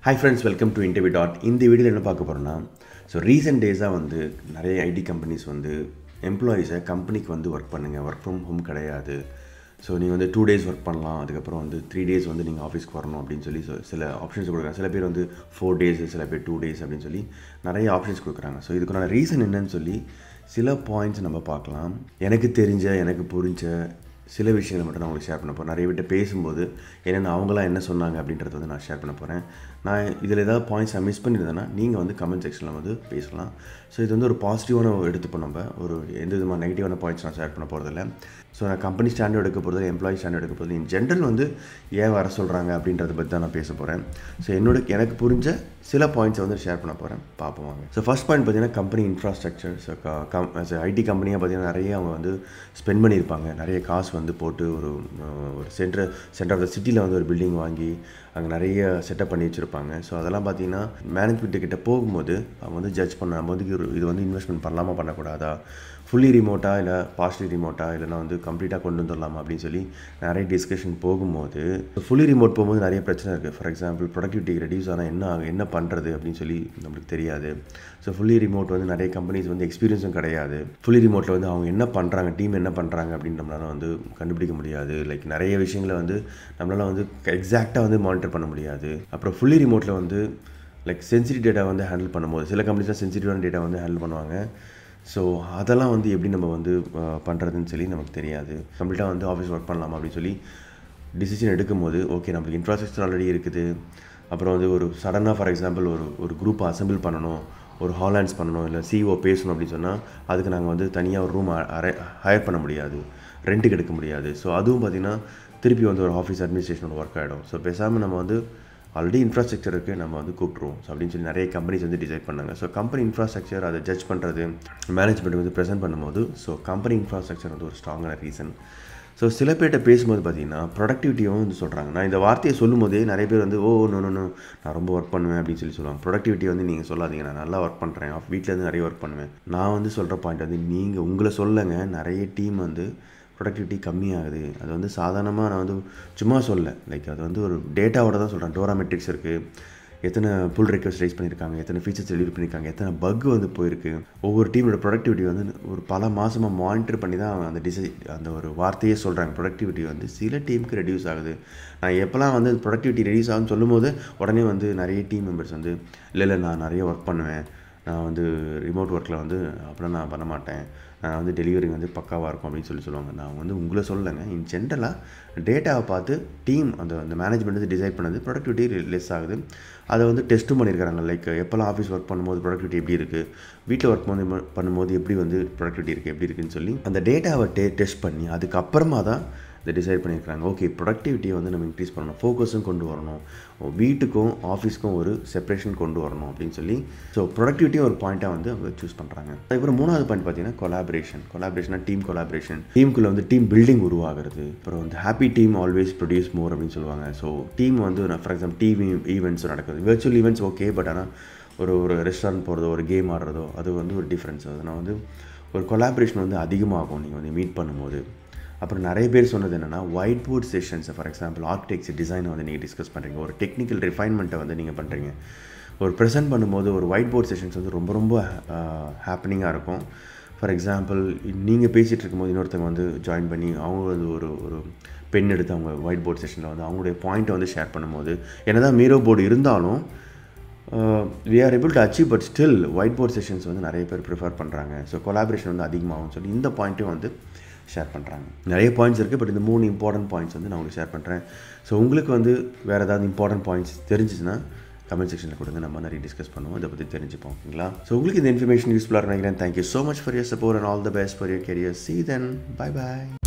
hi friends welcome to interview dot இந்த வீடியோவில் என்ன பார்க்க போகிறோன்னா ஸோ ரீசெண்ட் டேஸாக வந்து நிறைய ஐடி கம்பெனிஸ் வந்து எம்ப்ளாயீஸை கம்பெனிக்கு வந்து ஒர்க் பண்ணுங்கள் ஒர்க் ஃப்ரம் ஹோம் கிடையாது ஸோ நீங்கள் வந்து டூ டேஸ் ஒர்க் பண்ணலாம் அதுக்கப்புறம் வந்து த்ரீ டேஸ் வந்து நீங்கள் ஆஃபீஸ்க்கு வரணும் அப்படின்னு சொல்லி so சில ஆப்ஷன்ஸ் கொடுக்குறாங்க சில பேர் வந்து ஃபோர் டேஸ் சில பேர் டூ டேஸ் அப்படின்னு சொல்லி நிறைய ஆப்ஷன்ஸ் கொடுக்குறாங்க ஸோ இதுக்கான ரீசன் என்னன்னு சொல்லி சில பாயிண்ட்ஸ் நம்ம பார்க்கலாம் எனக்கு தெரிஞ்ச எனக்கு புரிஞ்ச சில விஷயங்களை மட்டும் நான் உங்களுக்கு ஷேர் பண்ண போகிறேன் நிறைய பேர்ட்ட பேசும்போது என்னென்ன அவங்களாம் என்ன சொன்னாங்க அப்படின்றத வந்து நான் ஷேர் பண்ண போகிறேன் நான் இதில் ஏதாவது பாயிண்ட்ஸ் நான் மிஸ் பண்ணியிருந்தேன்னா நீங்கள் வந்து கமெண்ட் செக்ஷனில் வந்து பேசலாம் ஸோ இது வந்து ஒரு பாசிட்டிவான எடுத்துப்போம் நம்ம ஒரு எந்த விதமான நெகட்டிவான பாயிண்ட்ஸ் நான் ஷேர் பண்ண போகிறதில்ல ஸோ நான் கம்பெனி ஸ்டாண்டர்ட் எடுக்க போகிறது எம்ப்ளாயி ஸ்டாண்டர்ட் எடுக்க போகிறது இன் ஜென்ரல் வந்து ஏன் வர சொல்கிறாங்க அப்படின்றத பற்றி தான் நான் பேச போகிறேன் ஸோ என்னோட எனக்கு புரிஞ்ச சில பாயிண்ட்ஸை வந்து ஷேர் பண்ண போகிறேன் பார்ப்போம் வாங்க ஸோ ஃபஸ்ட் பாயிண்ட் பார்த்தீங்கன்னா கம்பெனி இன்ஃப்ராஸ்ட்ரக்சர் ஸோ கம் ஐடி கம்பெனியாக பார்த்தீங்கன்னா நிறைய அவங்க வந்து ஸ்பெண்ட் பண்ணியிருப்பாங்க நிறைய காசு வந்து போட்டு ஒரு அஹ், ஒரு சென்டர் சென்டர் ஆஃப் த சிட்டியில் வந்து ஒரு பில்டிங் வாங்கி அங்கே நிறைய செட்டப் பண்ணி வச்சுருப்பாங்க ஸோ அதெல்லாம் பார்த்தீங்கன்னா மேனேஜ்மெண்ட் கிட்ட போகும்போது அவங்க வந்து ஜட்ஜ் பண்ண நம்ம வந்து இது- இது வந்து இன்வெஸ்ட்மெண்ட் பண்ணலாமா பண்ணக்கூடாதா ஃபுல்லி ரிமோட்டாக இல்லை பார்ஷலி ரிமோட்டாக இல்லைனா வந்து கம்ப்ளீட்டாக கொண்டு வந்துடலாமா அப்படின்னு சொல்லி நிறைய டிஸ்கஷன் போகும்போது ஃபுல்லி ரிமோட் போகும்போது நிறைய பிரச்சனை இருக்குது ஃபார் எக்ஸாம்பிள் ப்ரொடக்டிவிட்டி ரெடியூஸ் ஆனால் என்ன ஆகும் என்ன பண்ணுறது அப்படின்னு சொல்லி நம்மளுக்கு தெரியாது ஸோ ஃபுல்லி ரிமோட் வந்து நிறைய கம்பெனிஸ் வந்து எக்ஸ்பீரியன்ஸும் கிடையாது ஃபுல்லி ரிமோட்டில் வந்து அவங்க என்ன பண்ணுறாங்க டீம் என்ன பண்ணுறாங்க அப்படின்னு நம்மளால வந்து கண்டுபிடிக்க முடியாது லைக் நிறைய விஷயங்களை வந்து நம்மளால வந்து எக்ஸாக்டாக வந்து மானிட்டர் பண்ண முடியாது அப்புறம் ஃபுல்லி ரிமோட்டில் வந்து லைக் சென்சிட்டிவ் டேட்டா வந்து ஹேண்டில் பண்ணும்போது சில கம்பெனிஸ் சென்சிட்டிவான டேட்டா வந்து ஹேண்டில் பண்ணுவாங்க ஸோ அதெல்லாம் வந்து எப்படி நம்ம வந்து பண்ணுறதுன்னு சொல்லி நமக்கு தெரியாது கம்ப்ளீட்டாக வந்து ஆஃபீஸ் ஒர்க் பண்ணலாமா அப்படின்னு சொல்லி டிசிஷன் எடுக்கும்போது ஓகே நம்மளுக்கு இன்ஃப்ராஸ்ட்ரக்சர் ஆல்ரெடி இருக்குது அப்புறம் வந்து ஒரு சடனாக ஃபார் எக்ஸாம்பிள் ஒரு ஒரு குரூப் அசெம்பிள் பண்ணணும் ஒரு ஹாலாண்ட்ஸ் பண்ணணும் இல்லை சிஓ பேசணும் அப்படின்னு சொன்னால் அதுக்கு நாங்கள் வந்து தனியாக ஒரு ரூம் ஹையர் பண்ண முடியாது ரெண்ட்டுக்கு எடுக்க முடியாது ஸோ அதுவும் பார்த்திங்கன்னா திருப்பி வந்து ஒரு ஆஃபீஸ் அட்மினிஸ்ட்ரேஷன் ஒர்க் ஆகிடும் ஸோ பேசாமல் நம்ம வந்து ஆல்ரெடி இன்ஃப்ராஸ்ட்ரக்சர் இருக்குது நம்ம வந்து கூப்பிட்ருவோம் ஸோ அப்படின்னு சொல்லி நிறைய கம்பெனிஸ் வந்து டிசைட் பண்ணாங்க ஸோ கம்பெனி இன்ஃப்ராஸ்ட்ரக்சர் அதை ஜட்ஜ் பண்ணுறது மேனேஜ்மெண்ட் வந்து ப்ரெசென்ட் பண்ணும்போது ஸோ கம்பெனி இன்ஃப்ராஸ்ட்ரக்சர் வந்து ஒரு ஸ்ட்ராங்கான ரீசன் ஸோ சில பேர்கிட்ட பேசும்போது பார்த்தீங்கன்னா ப்ரொடக்டிவிட்டியும் வந்து சொல்கிறாங்க நான் இந்த வார்த்தையை சொல்லும் போதே நிறைய பேர் வந்து ஓ நோ நோ நோ நான் ரொம்ப ஒர்க் பண்ணுவேன் அப்படின்னு சொல்லி சொல்லுவாங்க ப்ரொடக்டிவிட்டி வந்து நீங்கள் சொல்லாதீங்க நான் நல்லா ஒர்க் பண்ணுறேன் வீட்டிலேருந்து நிறைய ஒர்க் பண்ணுவேன் நான் வந்து சொல்கிற பாயிண்ட் வந்து நீங்கள் உங்களை சொல்லுங்க நிறைய டீம் வந்து ப்ரொடக்டிவிட்டி கம்மியாகுது அது வந்து சாதாரணமாக நான் வந்து சும்மா சொல்ல லைக் அது வந்து ஒரு டேட்டாவோட தான் சொல்கிறேன் டோராமெட்ரிக்ஸ் இருக்குது எத்தனை புல் ரெக்வஸ்ட் ரைஸ் பண்ணியிருக்காங்க எத்தனை ஃபீச்சர்ஸ் டெலிவரி பண்ணியிருக்காங்க எத்தனை பக் வந்து போயிருக்கு ஒவ்வொரு டீமோட ப்ரொடக்டிவிட்டி வந்து ஒரு பல மாதமாக மானிட்டர் பண்ணி தான் அவங்க அந்த டிசை அந்த ஒரு வார்த்தையே சொல்கிறாங்க ப்ரொடக்டிவிட்டி வந்து சில டீமுக்கு ரெடியூஸ் ஆகுது நான் எப்போல்லாம் வந்து ப்ரொடக்டிவிட்டி ரெடியூஸ் ஆகும்னு சொல்லும்போது உடனே வந்து நிறைய டீம் மெம்பர்ஸ் வந்து இல்லை இல்லை நான் நிறைய ஒர்க் பண்ணுவேன் நான் வந்து ரிமோட் ஒர்க்கில் வந்து அப்படிலாம் நான் பண்ண மாட்டேன் நான் வந்து டெலிவரி வந்து பக்காவாக இருக்கும் அப்படின்னு சொல்லி சொல்லுவாங்க நான் வந்து உங்களை சொல்லலைங்க இன் ஜென்ரலாக டேட்டாவை பார்த்து டீம் அந்த அந்த மேனேஜ்மெண்ட் வந்து டிசைட் பண்ணது ப்ரொடக்டிவிட்டி லெஸ் ஆகுது அதை வந்து டெஸ்ட்டும் பண்ணியிருக்காங்க லைக் எப்போல்லாம் ஆஃபீஸ் ஒர்க் பண்ணும்போது ப்ரொடக்டிவிட்டி எப்படி இருக்குது வீட்டில் ஒர்க் பண்ணி பண்ணும்போது எப்படி வந்து ப்ரொடக்டிவிட்டி இருக்குது எப்படி இருக்குன்னு சொல்லி அந்த டேட்டாவை டே டெஸ்ட் பண்ணி அதுக்கப்புறமா தான் இதை டிசைட் பண்ணியிருக்காங்க ஓகே ப்ரொடக்டிவிட்டியை வந்து நம்ம இன்க்ரீஸ் பண்ணணும் ஃபோக்கஸும் கொண்டு வரணும் வீட்டுக்கும் ஆஃபீஸ்க்கும் ஒரு செப்பரேஷன் கொண்டு வரணும் அப்படின்னு சொல்லி ஸோ ப்ரொடக்டிவிட்டியும் ஒரு பாயிண்ட்டாக வந்து அவங்க சூஸ் பண்ணுறாங்க அதுக்கப்புறம் மூணாவது பாயிண்ட் பார்த்தீங்கன்னா கொலாபரேஷன் கொலாபரேஷனா டீம் கொலாபரேஷன் டீமுக்குள்ளே வந்து டீம் பில்டிங் உருவாகிறது அப்புறம் வந்து happy team always produce more அப்படின்னு சொல்லுவாங்க ஸோ டீம் வந்து ஃபார் எக்ஸாம்பிள் டிவி ஈவெண்ட்ஸ் நடக்குது விர்ச்சுவல் ஈவெண்ட்ஸ் ஓகே பட் ஆனால் ஒரு ஒரு ரெஸ்டாரண்ட் போகிறதோ ஒரு கேம் ஆடுறதோ அது வந்து ஒரு டிஃப்ரென்ஸ் அதனால் வந்து ஒரு கொலாபரேஷன் வந்து அதிகமாகும் நீங்கள் வந்து மீட் பண்ணும்போது அப்புறம் நிறைய பேர் சொன்னது என்னென்னா white board sessions for example architecture டிசைனை வந்து நீங்கள் டிஸ்கஸ் பண்ணுறீங்க ஒரு டெக்னிக்கல் ரிஃபைன்மெண்ட்டை வந்து நீங்கள் பண்ணுறீங்க ஒரு ப்ரெசென்ட் பண்ணும்போது ஒரு ஒயிட் போர்ட் செஷன்ஸ் வந்து ரொம்ப ரொம்ப ஹாப்பனிங்காக இருக்கும் ஃபார் எக்ஸாம்பிள் நீங்கள் பேசிகிட்டு இருக்கும்போது இன்னொருத்தவங்க வந்து ஜாயின் பண்ணி அவங்க வந்து ஒரு ஒரு பென் எடுத்து அவங்க ஒயிட் போர்ட் செஷனில் வந்து அவங்களுடைய பாயிண்ட்டை வந்து ஷேர் பண்ணும்போது என்னதான் மீரோ போர்டு இருந்தாலும் we are able to achieve but still white board sessions வந்து நிறைய பேர் ப்ரிஃபர் பண்ணுறாங்க ஸோ கொலாபரேஷன் வந்து அதிகமாகும் சொல்லி இந்த பாயிண்ட்டையும் வந்து ஷேர் பண்ணுறாங்க நிறைய பாயிண்ட்ஸ் இருக்குது பட் இந்த மூணு இம்பார்ட்டன்ட் பாயிண்ட்ஸ் வந்து நான் உங்களுக்கு ஷேர் பண்ணுறேன் ஸோ உங்களுக்கு வந்து வேறு ஏதாவது இம்பார்ட்டன்ட் பாயிண்ட்ஸ் தெரிஞ்சிச்சுன்னா கமெண்ட் செக்ஷனில் கொடுங்க நம்ம நிறைய டிஸ்கஸ் பண்ணுவோம் இதை பற்றி தெரிஞ்சுப்போம் ஓகேங்களா ஸோ உங்களுக்கு இந்த இன்ஃபர்மேஷன் யூஸ்ஃபுல்லாக நினைக்கிறேன் thank you so much for your support and all the best for your career see then bye by